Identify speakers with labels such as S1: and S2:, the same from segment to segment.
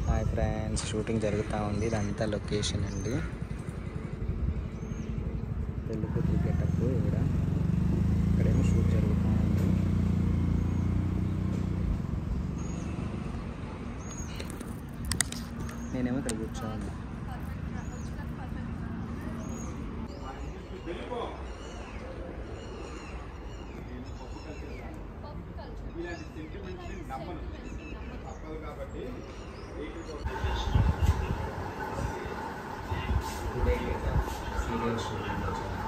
S1: Hi friends shooting జరుగుతూ ఉంది ఇదంతా లొకేషన్ అండి పెళ్లి కూతురు గెటప్ ఇక్కడ ఇక్కడేమో షూట్ జరుగుతూ ఉంది నేనేమో ఇక్కడ కూర్చోవాలి సీరియల్ షూటింగ్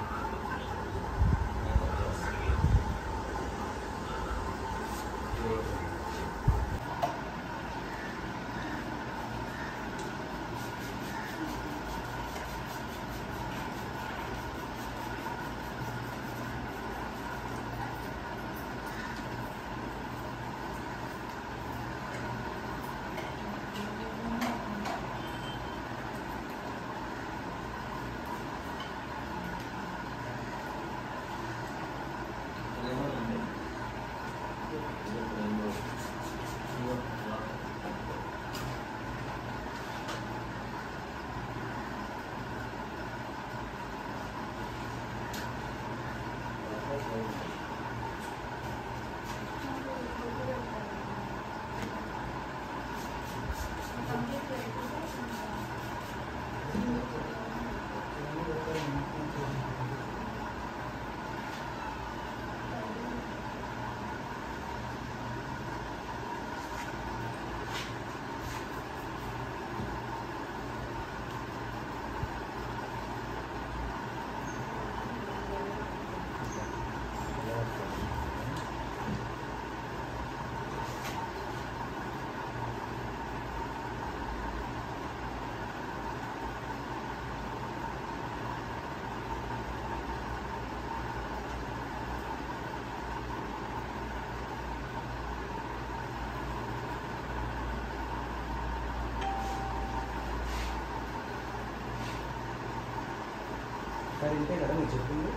S1: సార్ ఇంతే కదా మీరు చెప్పింది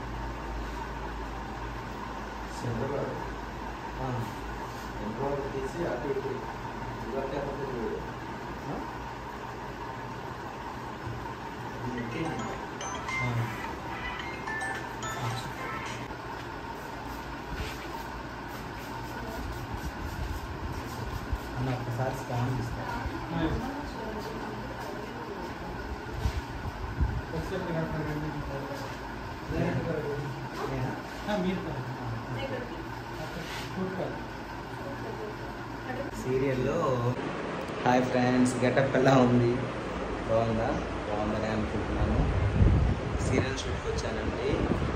S1: ఆ,
S2: తీసి అటు ఇటు ఇవన్నీ అబద్ధం
S1: ఆ? ఆ. ఆ. అన్న ఒక్కసారి స్కాన్ ఇస్తా సీరియల్లో హాయ్ ఫ్రెండ్స్ గెటప్ ఎలా ఉంది బాగుందా బాగుందని అనుకుంటున్నాను సీరియల్ షూట్కి వచ్చానండి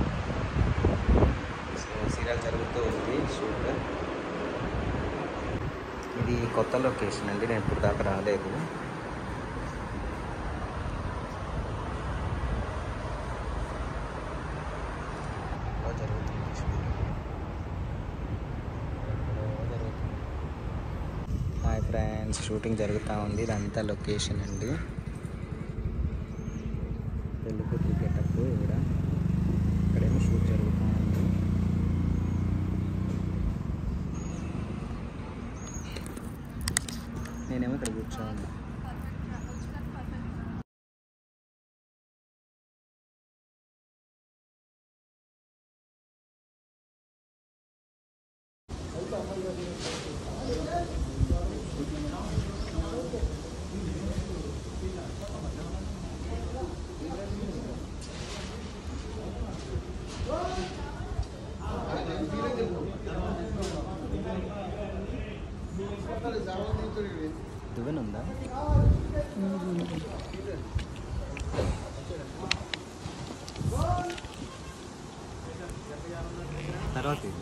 S1: సో సీరియల్ జరుగుతూ ఉంది షూట్ ఇది కొత్త లొకేషన్ అండి నేను ఇప్పుడు దాకా రాలేదు ఎక్కడో జరుగుతుంది షూట్ ఎక్కడో జరుగుతుంది హాయ్ ఫ్రెండ్స్ షూటింగ్ జరుగుతూ ఉంది ఇదంతా లొకేషన్ అండి పెళ్లి కూతురు గెటప్ ఇక్కడ ఇక్కడేమో షూట్ జరుగుతూ ఉంది నేనేమో ఇక్కడ కూర్చోవాలి దువ్వెన ఉందా తర్వాత ఇది.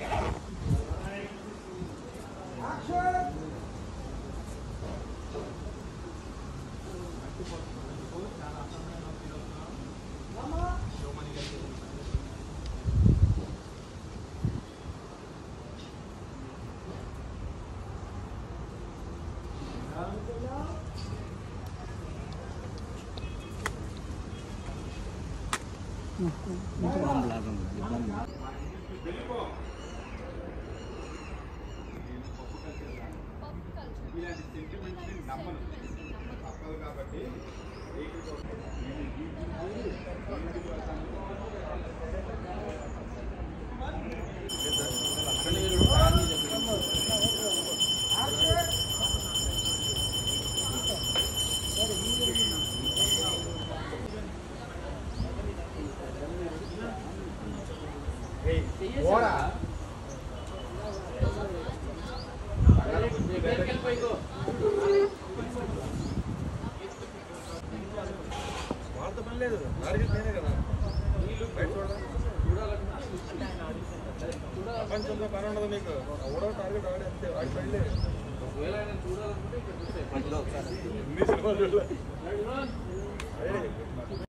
S1: బాంబు లాగా ఉంది ఇది బాంబు.
S2: ఇలాంటి
S3: సెంటిమెంట్ని నమ్మను తప్పదు కాబట్టి ఓరా
S2: వాళ్ళతో పని లేదు టార్గెట్ నేనే కదా వీళ్ళు బయట చూడాలి ప్రపంచంలో పని ఉండదు మీకు ఎవడో టార్గెట్ వాడే అంతే వాడి పని ఎన్ని సినిమాలు చూడలే